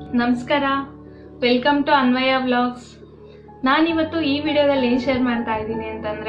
ನಮಸ್ಕಾರ welcome to ಅನ್ವಯ vlogs ನಾನಿವತ್ತು ಈ ವಿಡಿಯೋದಲ್ಲಿ ಏನು ಶೇರ್ ಮಾಡ್ತಾ ಇದ್ದೀನಿ ಅಂತಂದರೆ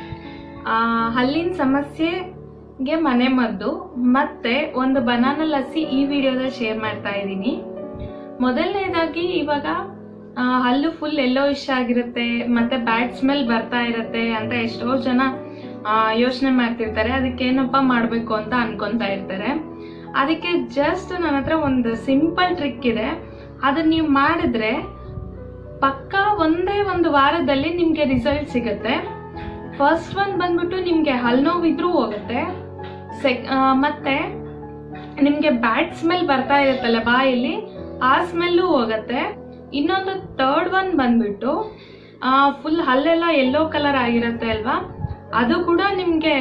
ಹಲ್ಲಿನ ಸಮಸ್ಯೆಗೆ ಮನೆ ಮದ್ದು ಮತ್ತೆ ಒಂದು ಬನಾನ ಲಸ್ಸಿ ಈ ವಿಡಿಯೋದಲ್ಲಿ ಶೇರ್ ಮಾಡ್ತಾ ಇದ್ದೀನಿ ಮೊದಲನೇದಾಗಿ ಇವಾಗ ಆ, ಹಲ್ಲು ಫುಲ್ ಎಲ್ಲೋ ಇಷ್ಟ ಆಗಿರುತ್ತೆ ಮತ್ತೆ ಬ್ಯಾಡ್ ಸ್ಮೆಲ್ ಬರ್ತಾ ಇರುತ್ತೆ ಅಂತ ಎಷ್ಟೋ ಜನ ಯೋಚನೆ ಮಾಡ್ತಿರ್ತಾರೆ ಅದಕ್ಕೆ ಏನಪ್ಪ ಮಾಡಬೇಕು ಅಂತ ಅನ್ಕೊಂತಾ ಇರ್ತಾರೆ ಅದಕ್ಕೆ ಜಸ್ಟ್ ನನ್ನ ಹತ್ರ ಒಂದು ಸಿಂಪಲ್ ಟ್ರಿಕ್ ಇದೆ ಅದನ್ನ ನೀವು ಮಾಡಿದ್ರೆ ಪಕ್ಕ ಒಂದೇ ಒಂದು ವಾರದಲ್ಲಿ ನಿಮಗೆ ರಿಸಲ್ಟ್ ಸಿಗುತ್ತೆ ಫಸ್ಟ್ ಒನ್ ಬಂದ್ಬಿಟ್ಟು ನಿಮಗೆ ಹಲ್ಲು ನೋವಿದ್ರೂ ಹೋಗುತ್ತೆ ಸೆಕ್ ಆ, ಮತ್ತೆ ನಿಮಗೆ ಬ್ಯಾಡ್ ಸ್ಮೆಲ್ ಬರ್ತಾ ಇರುತ್ತಲ್ಲ ಬಾಯಲ್ಲಿ ಆ ಸ್ಮೆಲ್ಲು ಹೋಗುತ್ತೆ ಇನ್ನೊಂದು ಥರ್ಡ್ ಒನ್ ಬಂದ್ಬಿಟ್ಟು ಫುಲ್ ಹಲ್ಲೆಲ್ಲ ಎಲ್ಲೋ ಕಲರ್ ಆಗಿರುತ್ತೆ ಅಲ್ವಾ ಅದು ಕೂಡ ನಿಮಗೆ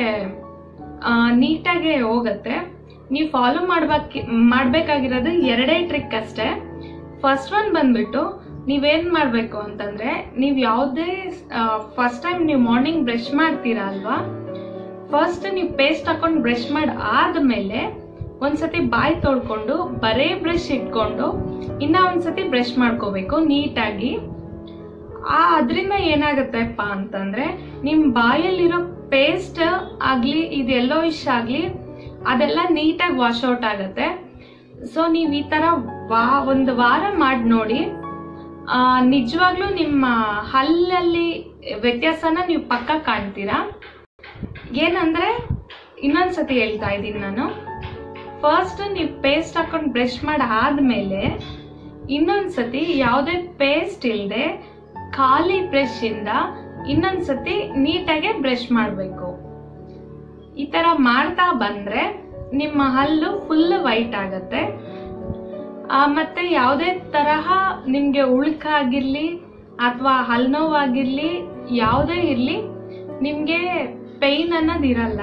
ನೀಟಾಗಿ ಹೋಗುತ್ತೆ ನೀವು ಫಾಲೋ ಮಾಡ್ಬೇಕು ಮಾಡಬೇಕಾಗಿರೋದು ಎರಡೇ ಟ್ರಿಕ್ ಅಷ್ಟೇ ಫಸ್ಟ್ ಒನ್ ಬಂದ್ಬಿಟ್ಟು ನೀವೇನು ಮಾಡಬೇಕು ಅಂತಂದರೆ ನೀವು ಯಾವುದೇ ಫಸ್ಟ್ ಟೈಮ್ ನೀವು ಮಾರ್ನಿಂಗ್ ಬ್ರಷ್ ಮಾಡ್ತೀರಾ ಅಲ್ವಾ ಫಸ್ಟ್ ನೀವು ಪೇಸ್ಟ್ ಹಾಕೊಂಡು ಬ್ರಷ್ ಮಾಡಿ ಆದಮೇಲೆ ಒಂದ್ಸತಿ ಬಾಯಿ ತೊಳ್ಕೊಂಡು ಬರೇ ಬ್ರಷ್ ಇಟ್ಕೊಂಡು ಇನ್ನ ಒಂದ್ಸತಿ ಬ್ರಷ್ ಮಾಡ್ಕೋಬೇಕು ನೀಟಾಗಿ ಆ ಅದರಿಂದ ಏನಾಗುತ್ತೆಪ್ಪ ಅಂತಂದ್ರೆ ನಿಮ್ ಬಾಯಲ್ಲಿರೋ ಪೇಸ್ಟ್ ಆಗ್ಲಿ ಇದೆಲ್ಲೋ ಇಶ್ ಆಗ್ಲಿ ಅದೆಲ್ಲ ನೀಟಾಗಿ ವಾಶ್ ಔಟ್ ಆಗುತ್ತೆ ಸೊ ನೀವು ಈ ತರ ವಾ ಒಂದು ವಾರ ಮಾಡಿ ನೋಡಿ ಆ, ನಿಜವಾಗ್ಲೂ ನಿಮ್ಮ ಹಲ್ಲಲ್ಲಿ ವ್ಯತ್ಯಾಸನ ನೀವು ಪಕ್ಕ ಕಾಣ್ತೀರಾ ಏನಂದ್ರೆ ಇನ್ನೊಂದ್ಸತಿ ಹೇಳ್ತಾ ಇದ್ದೀನಿ ನಾನು ಫಸ್ಟ್ ನೀವು ಪೇಸ್ಟ್ ಹಾಕೊಂಡು ಬ್ರಷ್ ಮಾಡಿ ಆದ್ಮೇಲೆ ಇನ್ನೊಂದ್ಸತಿ ಯಾವುದೇ ಪೇಸ್ಟ್ ಇಲ್ಲದೆ ಖಾಲಿ ಬ್ರಷ್ ಇಂದ ಇನ್ನೊಂದ್ಸತಿ ನೀಟಾಗಿ ಬ್ರಷ್ ಮಾಡಬೇಕು ಈ ತರ ಮಾಡ್ತಾ ಬಂದ್ರೆ ನಿಮ್ಮ ಹಲ್ಲು ಫುಲ್ ವೈಟ್ ಆಗತ್ತೆ ಆ, ಮತ್ತೆ ಯಾವುದೇ ತರಹ ನಿಮ್ಗೆ ಉಳ್ಕಾಗಿರ್ಲಿ ಅಥವಾ ಹಲ್ಲು ನೋವಾಗಿರ್ಲಿ ಯಾವುದೇ ಇರ್ಲಿ ನಿಮ್ಗೆ ಪೈನ್ ಅನ್ನೋದು ಇರಲ್ಲ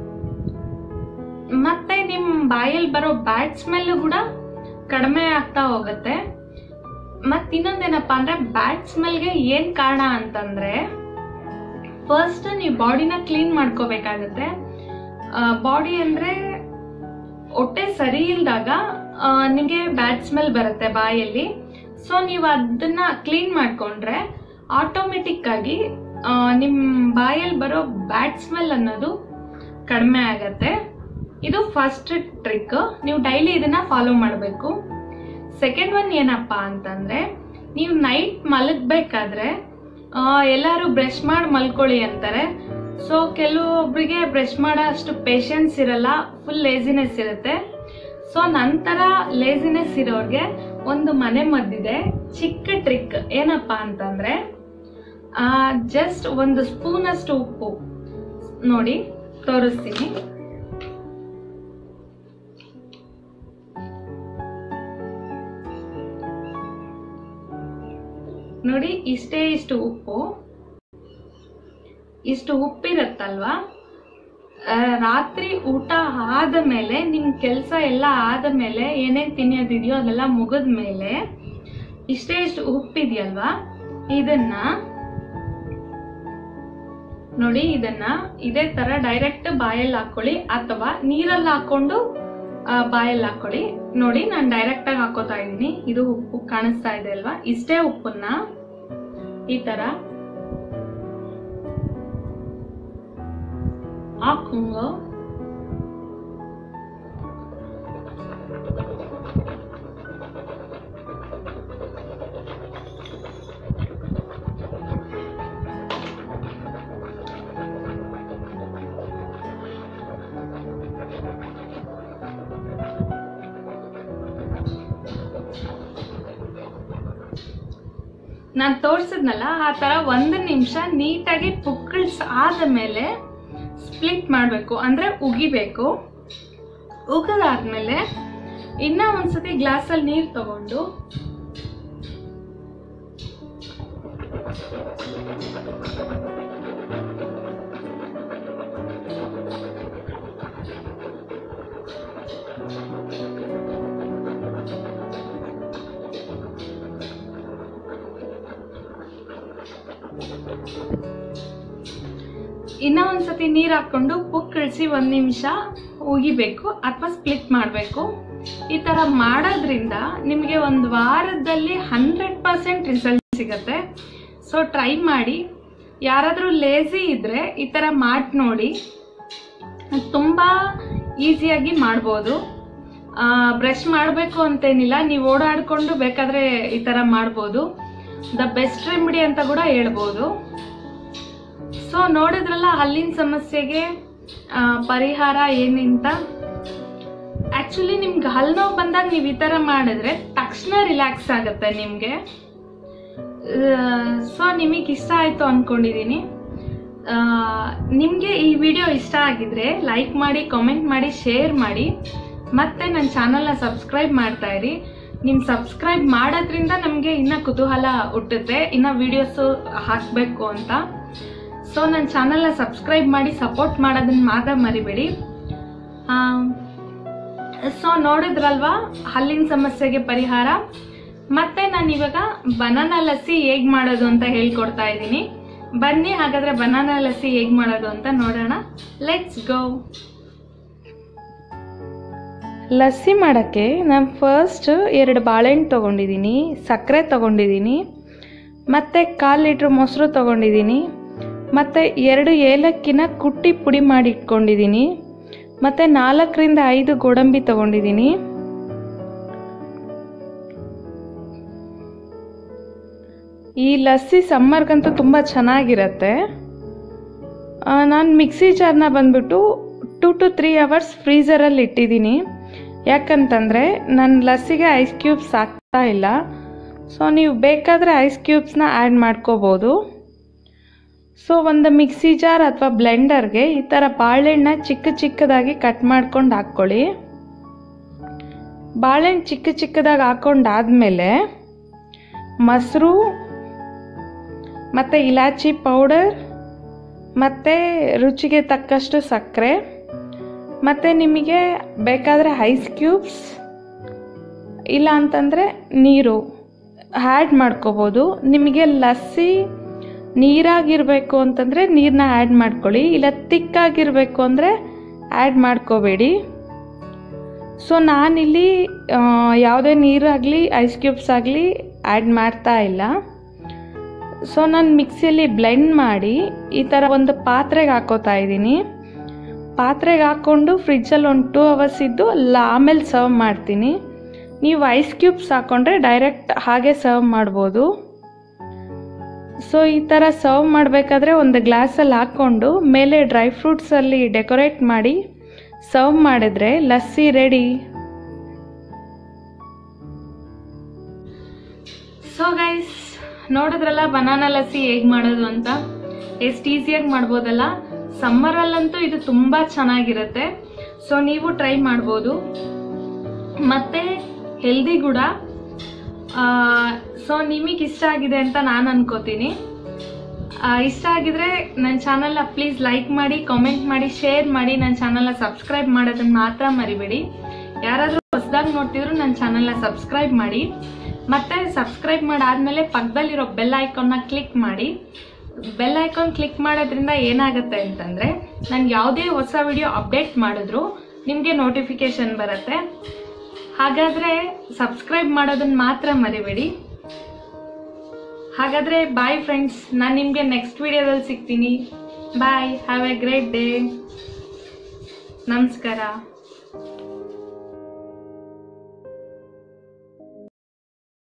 ಮತ್ತೆ ನಿಮ್ ಬಾಯಲ್ಲಿ ಬರೋ ಬ್ಯಾಡ್ ಸ್ಮೆಲ್ ಕೂಡ ಕಡಿಮೆ ಆಗ್ತಾ ಹೋಗುತ್ತೆ ಮತ್ ಇನ್ನೊಂದೇನಪ್ಪ ಅಂದ್ರೆ ಬ್ಯಾಡ್ ಸ್ಮೆಲ್ಗೆ ಏನ್ ಕಾರಣ ಅಂತಂದ್ರೆ ಫಸ್ಟ್ ನೀವು ಬಾಡಿನ ಕ್ಲೀನ್ ಮಾಡ್ಕೋಬೇಕಾಗತ್ತೆ ಬಾಡಿ ಅಂದ್ರೆ ಹೊಟ್ಟೆ ಸರಿ ಇಲ್ದಾಗ ನಿಮಗೆ ಬ್ಯಾಡ್ ಸ್ಮೆಲ್ ಬರುತ್ತೆ ಬಾಯಲ್ಲಿ ಸೊ ನೀವು ಅದನ್ನ ಕ್ಲೀನ್ ಮಾಡ್ಕೊಂಡ್ರೆ ಆಟೋಮೆಟಿಕ್ ಆಗಿ ಆ, ನಿಮ್ ಬಾಯಲ್ಲಿ ಬರೋ ಬ್ಯಾಡ್ ಸ್ಮೆಲ್ ಅನ್ನೋದು ಕಡಿಮೆ ಆಗತ್ತೆ ಇದು ಫಸ್ಟ್ ಟ್ರಿಕ್ ನೀವು ಡೈಲಿ ಇದನ್ನ ಫಾಲೋ ಮಾಡಬೇಕು ಸೆಕೆಂಡ್ ಒನ್ ಏನಪ್ಪ ಅಂತಂದ್ರೆ ನೀವು ನೈಟ್ ಮಲಗಬೇಕಾದ್ರೆ ಎಲ್ಲರೂ ಬ್ರಷ್ ಮಾಡಿ ಮಲ್ಕೊಳ್ಳಿ ಅಂತಾರೆ ಸೊ ಕೆಲವೊಬ್ಬರಿಗೆ ಬ್ರಷ್ ಮಾಡೋ ಅಷ್ಟು ಪೇಷನ್ಸ್ ಇರಲ್ಲ ಫುಲ್ ಲೇಸಿನೆಸ್ ಇರುತ್ತೆ ಸೊ ನಂತರ ಲೇಸಿನೆಸ್ ಇರೋರಿಗೆ ಒಂದು ಮನೆ ಮದ್ದಿದೆ ಚಿಕ್ಕ ಟ್ರಿಕ್ ಏನಪ್ಪ ಅಂತಂದ್ರೆ ಜಸ್ಟ್ ಒಂದು ಸ್ಪೂನ್ ಅಷ್ಟು ಉಪ್ಪು ನೋಡಿ ತೋರಿಸ್ತೀನಿ ನೋಡಿ ಇಷ್ಟೇ ಇಷ್ಟು ಉಪ್ಪು ಇಷ್ಟು ಉಪ್ಪಿರತ್ತಲ್ವಾ ಆ, ರಾತ್ರಿ ಊಟ ಆದ ಮೇಲೆ ನಿಮ್ ಕೆಲಸ ಎಲ್ಲ ಆದ ಮೇಲೆ ಏನೇನ್ ತಿನ್ನೋದಿದೆಯೋ ಅದೆಲ್ಲ ಮುಗಿದ ಮೇಲೆ ಇಷ್ಟೇ ಇಷ್ಟು ಉಪ್ಪಿದೆಯಲ್ವಾ ಇದನ್ನ ನೋಡಿ ಇದನ್ನ ಇದೇ ತರ ಡೈರೆಕ್ಟ್ ಬಾಯಲ್ಲಿ ಹಾಕೊಳ್ಳಿ ಅಥವಾ ನೀರಲ್ಲಿ ಹಾಕೊಂಡು ಆ, ಬಾಯಲ್ಲಿ ಹಾಕೊಳ್ಳಿ ನೋಡಿ ನಾನು ಡೈರೆಕ್ಟ್ ಆಗಿ ಹಾಕೋತಾ ಇದ್ದೀನಿ ಇದು ಉಪ್ಪು ಕಾಣಿಸ್ತಾ ಇದೆ ಅಲ್ವಾ ಇಷ್ಟೇ ಉಪ್ಪನ್ನ ಈ ತರ ಹಾಕೊಂಡು ನಾನು ತೋರಿಸಿದ್ನಲ್ಲ ಆ ಥರ ಒಂದು ನಿಮಿಷ ನೀಟಾಗಿ ಪುಕ್ಕಳ್ಸ್ ಆದ ಮೇಲೆ ಸ್ಪ್ಲಿಟ್ ಮಾಡಬೇಕು ಅಂದರೆ ಉಗಿಬೇಕು ಉಗಿದಾದ್ಮೇಲೆ ಇನ್ನ ಒಂದ್ಸತಿ ಗ್ಲಾಸಲ್ಲಿ ನೀರು ತಗೊಂಡು ಇನ್ನ ಒಂದ್ಸತಿ ನೀರ್ ಹಾಕೊಂಡು ಪುಕ್ ಇಳಿಸಿ ಒಂದ್ ನಿಮಿಷ ಉಗಿಬೇಕು ಅಥವಾ ಸ್ಪ್ಲಿಟ್ ಮಾಡಬೇಕು ಈ ಥರ ಮಾಡೋದ್ರಿಂದ ನಿಮಗೆ ಒಂದು ವಾರದಲ್ಲಿ ಹಂಡ್ರೆಡ್ ಪರ್ಸೆಂಟ್ ರಿಸಲ್ಟ್ ಸಿಗುತ್ತೆ ಸೊ ಟ್ರೈ ಮಾಡಿ ಯಾರಾದರೂ ಲೇಸಿ ಇದ್ದರೆ ಈ ಥರ ಮಾಡಿ ನೋಡಿ ತುಂಬ ಈಸಿಯಾಗಿ ಮಾಡ್ಬೋದು ಬ್ರಷ್ ಮಾಡಬೇಕು ಅಂತೇನಿಲ್ಲ ನೀವು ಓಡಾಡಿಕೊಂಡು ಬೇಕಾದರೆ ಈ ಥರ ಮಾಡ್ಬೋದು ದ ಬೆಸ್ಟ್ ರೆಮಿಡಿ ಅಂತ ಕೂಡ ಹೇಳ್ಬೋದು ಸೊ ನೋಡಿದ್ರಲ್ಲ ಹಲ್ಲಿನ ಸಮಸ್ಯೆಗೆ ಆ, ಪರಿಹಾರ ಏನಿಂತ ಆ್ಯಕ್ಚುಲಿ ನಿಮ್ಗೆ ಹಲ್ಲು ನೋವು ಬಂದಾಗ ನೀವು ಈ ಥರ ಮಾಡಿದ್ರೆ ತಕ್ಷಣ ರಿಲ್ಯಾಕ್ಸ್ ಆಗುತ್ತೆ ನಿಮಗೆ ಸೊ ನಿಮಗೆ ಇಷ್ಟ ಆಯಿತು ಅಂದ್ಕೊಂಡಿದ್ದೀನಿ ನಿಮಗೆ ಈ ವಿಡಿಯೋ ಇಷ್ಟ ಆಗಿದ್ರೆ ಲೈಕ್ ಮಾಡಿ ಕಾಮೆಂಟ್ ಮಾಡಿ ಶೇರ್ ಮಾಡಿ ಮತ್ತೆ ನನ್ನ ಚಾನಲ್ನ ಸಬ್ಸ್ಕ್ರೈಬ್ ಮಾಡ್ತಾ ಇರಿ ನಿಮ್ಮ ಸಬ್ಸ್ಕ್ರೈಬ್ ಮಾಡೋದ್ರಿಂದ ನಮಗೆ ಇನ್ನೂ ಕುತೂಹಲ ಹುಟ್ಟುತ್ತೆ ಇನ್ನೂ ವಿಡಿಯೋಸು ಹಾಕಬೇಕು ಅಂತ ಸೊ ನನ್ನ ಚಾನಲ್ನ ಸಬ್ಸ್ಕ್ರೈಬ್ ಮಾಡಿ ಸಪೋರ್ಟ್ ಮಾಡೋದನ್ನ ಮಾತ್ರ ಮರಿಬೇಡಿ ಸೊ ನೋಡಿದ್ರಲ್ವಾ ಹಲ್ಲಿನ ಸಮಸ್ಯೆಗೆ ಪರಿಹಾರ ಮತ್ತೆ ನಾನು ಇವಾಗ ಬನಾನಾ ಲಸ್ಸಿ ಹೇಗ್ ಮಾಡೋದು ಅಂತ ಹೇಳ್ಕೊಡ್ತಾ ಇದ್ದೀನಿ ಬನ್ನಿ ಹಾಗಾದ್ರೆ ಬನಾನಾ ಲಸ್ಸಿ ಹೇಗ್ ಮಾಡೋದು ಅಂತ ನೋಡೋಣ ಲೆಟ್ಸ್ ಗೋ ಲಸ್ಸಿ ಮಾಡೋಕ್ಕೆ ನಾನು ಫಸ್ಟ್ ಎರಡು ಬಾಳೆಹಣ್ಣು ತೊಗೊಂಡಿದ್ದೀನಿ ಸಕ್ಕರೆ ತೊಗೊಂಡಿದ್ದೀನಿ ಮತ್ತು ಕಾಲು ಲೀಟ್ರ್ ಮೊಸರು ತೊಗೊಂಡಿದ್ದೀನಿ ಮತ್ತು ಎರಡು ಏಲಕ್ಕಿನ ಕುಟ್ಟಿ ಪುಡಿ ಮಾಡಿ ಇಟ್ಕೊಂಡಿದ್ದೀನಿ ಮತ್ತು ನಾಲ್ಕರಿಂದ ಐದು ಗೋಡಂಬಿ ತೊಗೊಂಡಿದ್ದೀನಿ ಈ ಲಸ್ಸಿ ಸಮ್ಮರ್ಗಂತೂ ತುಂಬ ಚೆನ್ನಾಗಿರತ್ತೆ ನಾನು ಮಿಕ್ಸಿ ಜಾರ್ನ ಬಂದ್ಬಿಟ್ಟು ಟು ಟು ತ್ರೀ ಅವರ್ಸ್ ಫ್ರೀಝರಲ್ಲಿ ಇಟ್ಟಿದ್ದೀನಿ ಯಾಕಂತಂದರೆ ನನ್ನ ಲಸ್ಸಿಗೆ ಐಸ್ ಕ್ಯೂಬ್ಸ್ ಆಗ್ತಾ ಇಲ್ಲ ಸೊ ನೀವು ಬೇಕಾದರೆ ಐಸ್ ಕ್ಯೂಬ್ಸ್ನ ಆ್ಯಡ್ ಮಾಡ್ಕೋಬೋದು ಸೊ ಒಂದು ಮಿಕ್ಸಿ ಜಾರ್ ಅಥವಾ ಬ್ಲೆಂಡರ್ಗೆ ಈ ಥರ ಬಾಳೆಹಣ್ಣ ಚಿಕ್ಕ ಚಿಕ್ಕದಾಗಿ ಕಟ್ ಮಾಡ್ಕೊಂಡು ಹಾಕ್ಕೊಳ್ಳಿ ಬಾಳೆಹಣ್ಣು ಚಿಕ್ಕ ಚಿಕ್ಕದಾಗಿ ಹಾಕ್ಕೊಂಡಾದ್ಮೇಲೆ ಮೊಸರು ಮತ್ತು ಇಲಾಚಿ ಪೌಡರ್ ಮತ್ತು ರುಚಿಗೆ ತಕ್ಕಷ್ಟು ಸಕ್ಕರೆ ಮತ್ತು ನಿಮಗೆ ಬೇಕಾದರೆ ಐಸ್ ಕ್ಯೂಬ್ಸ್ ಇಲ್ಲ ಅಂತಂದರೆ ನೀರು ಆ್ಯಡ್ ಮಾಡ್ಕೋಬೋದು ನಿಮಗೆ ಲಸ್ಸಿ ನೀರಾಗಿರಬೇಕು ಅಂತಂದರೆ ನೀರನ್ನ ಆ್ಯಡ್ ಮಾಡ್ಕೊಳ್ಳಿ ಇಲ್ಲ ತಿಕ್ಕಾಗಿರಬೇಕು ಅಂದರೆ ಆ್ಯಡ್ ಮಾಡ್ಕೋಬೇಡಿ ಸೊ ನಾನಿಲ್ಲಿ ಆ, ಯಾವುದೇ ನೀರಾಗಲಿ ಐಸ್ ಕ್ಯೂಬ್ಸ್ ಆಗಲಿ ಆ್ಯಡ್ ಮಾಡ್ತಾ ಇಲ್ಲ ಸೊ ನಾನು ಮಿಕ್ಸಿಯಲ್ಲಿ ಬ್ಲೆಂಡ್ ಮಾಡಿ ಈ ಥರ ಒಂದು ಪಾತ್ರೆಗೆ ಹಾಕೋತಾ ಇದ್ದೀನಿ ಪಾತ್ರೆಗೆ ಹಾಕ್ಕೊಂಡು ಫ್ರಿಜ್ಜಲ್ಲಿ ಒಂದು ಟೂ ಅವರ್ಸ್ ಇದ್ದು ಅಲ್ಲ ಆಮೇಲೆ ಸರ್ವ್ ಮಾಡ್ತೀನಿ ನೀವು ಐಸ್ ಕ್ಯೂಬ್ಸ್ ಹಾಕ್ಕೊಂಡ್ರೆ ಡೈರೆಕ್ಟ್ ಹಾಗೆ ಸರ್ವ್ ಮಾಡ್ಬೋದು ಸೊ ಈ ಥರ ಸರ್ವ್ ಮಾಡಬೇಕಾದ್ರೆ ಒಂದು ಗ್ಲಾಸಲ್ಲಿ ಹಾಕ್ಕೊಂಡು ಮೇಲೆ ಡ್ರೈ ಫ್ರೂಟ್ಸಲ್ಲಿ ಡೆಕೋರೇಟ್ ಮಾಡಿ ಸರ್ವ್ ಮಾಡಿದ್ರೆ ಲಸ್ಸಿ ರೆಡಿ ಸೊ ಗೈಸ್ ನೋಡಿದ್ರಲ್ಲ ಬನಾನಾ ಲಸ್ಸಿ ಹೇಗೆ ಮಾಡೋದು ಅಂತ ಎಷ್ಟು ಈಸಿಯಾಗಿ ಮಾಡ್ಬೋದಲ್ಲ ಸಮ್ಮರಲ್ಲಂತೂ ಇದು ತುಂಬ ಚೆನ್ನಾಗಿರುತ್ತೆ ಸೊ ನೀವು ಟ್ರೈ ಮಾಡ್ಬೋದು ಮತ್ತು ಹೆಲ್ದಿ ಕೂಡ ಸೊ ನಿಮಗೆ ಇಷ್ಟ ಆಗಿದೆ ಅಂತ ನಾನು ಅನ್ಕೋತೀನಿ ಆ, ಇಷ್ಟ ಆಗಿದ್ರೆ ನನ್ನ ಚಾನಲ್ನ ಪ್ಲೀಸ್ ಲೈಕ್ ಮಾಡಿ ಕಾಮೆಂಟ್ ಮಾಡಿ ಶೇರ್ ಮಾಡಿ ನನ್ನ ಚಾನಲ್ನ ಸಬ್ಸ್ಕ್ರೈಬ್ ಮಾಡೋದನ್ನ ಮಾತ್ರ ಮರಿಬೇಡಿ ಯಾರಾದರೂ ಹೊಸದಾಗಿ ನೋಡ್ತಿದ್ರು ನನ್ನ ಚಾನಲ್ನ ಸಬ್ಸ್ಕ್ರೈಬ್ ಮಾಡಿ ಮತ್ತೆ ಸಬ್ಸ್ಕ್ರೈಬ್ ಮಾಡಾದ್ಮೇಲೆ ಪಕ್ಕದಲ್ಲಿರೋ ಬೆಲ್ ಐಕಾನ್ನ ಕ್ಲಿಕ್ ಮಾಡಿ ಬೆಲ್ ಐಕಾನ್ ಕ್ಲಿಕ್ ಮಾಡೋದ್ರಿಂದ ಏನಾಗುತ್ತೆ ಅಂತಂದರೆ ನಾನು ಯಾವುದೇ ಹೊಸ ವಿಡಿಯೋ ಅಪ್ಡೇಟ್ ಮಾಡಿದ್ರು ನಿಮಗೆ ನೋಟಿಫಿಕೇಶನ್ ಬರುತ್ತೆ ಹಾಗಾದರೆ ಸಬ್ಸ್ಕ್ರೈಬ್ ಮಾಡೋದನ್ನ ಮಾತ್ರ ಮರಿಬೇಡಿ ಹಾಗಾದರೆ ಬಾಯ್ ಫ್ರೆಂಡ್ಸ್ ನಾನು ನಿಮಗೆ ನೆಕ್ಸ್ಟ್ ವಿಡಿಯೋದಲ್ಲಿ ಸಿಗ್ತೀನಿ bye have a great day ನಮಸ್ಕಾರ